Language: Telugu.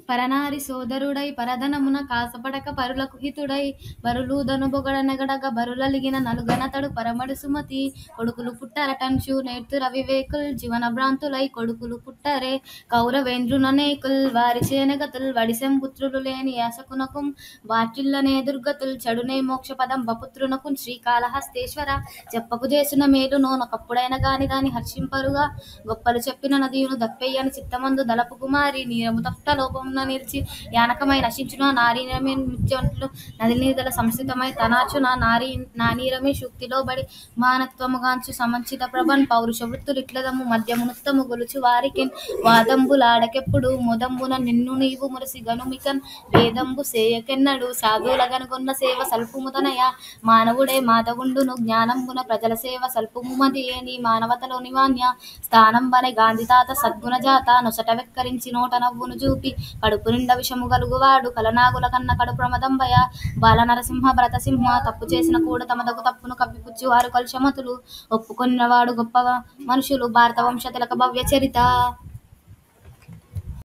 పరనారి సోదరుడై పరధనమున కాసపడక పరులకు హితుడై బరులూదను బొగడనెగడగ బరులలిగిన నలుగనతడు పరమడు సుమతి కొడుకులు పుట్టరటంచు నేర్తుర వివేకుల్ జీవన భ్రాంతులై కొడుకులు పుట్టరే కౌరవేంద్రుననేకుల్ వారి చేనగతుల్ వడిసెం పుత్రులు లేని యాసకునకుం వాటిల్లనే దుర్గతుల్ చెడునే మోక్ష పదం బపుత్రునకు శ్రీకాళహస్తేశ్వర చెప్పకు చేసిన మేలు నోనొకప్పుడైన గాని దాని హర్షింపరుగా గొప్పలు చెప్పిన నదియును దప్పెయ్యని చిత్తమందు దలపు కుమారి నీరము తప్త లోపమున నిలిచి యానకమై నశించున నారీరమే ముత్యంట్లు నది నీదల సంస్థితమై తనాచున నారీ నానీరమే శుక్తిలో బడి మానత్వముగాంచు సమంచిత ప్రభన్ పౌరుష వృత్తులిట్లదము మద్యమునుత్తము గొలుచు వారికి వాదంబులాడకెప్పుడు మొదంబున నిన్ను నీవు మురసి గనుమికన్ వేదంబు సేయకెన్నడు సాధువుల గనుగొన్న సేవ సల్పుముతనయ మానవుడే మాతగుండును జ్ఞానంబున ప్రజల సేవ సల్పుముమది నీ మానవతలోని వాణ్య స్థానం బనే గాంధీ తాత సద్గుణ జాత నొసట వెక్కరించి నోట నవ్వును చూపి కడుపు నిండ విషము గలుగువాడు కలనాగుల కన్న కడు ప్రమదంబయ బాల నరసింహ భరతసింహ తప్పు చేసిన కూడా తమదగు తప్పును కప్పిపుచ్చి వారు కలుషమతులు ఒప్పుకొనినవాడు గొప్ప మనుషులు భారత వంశ తిలక భవ్య చరిత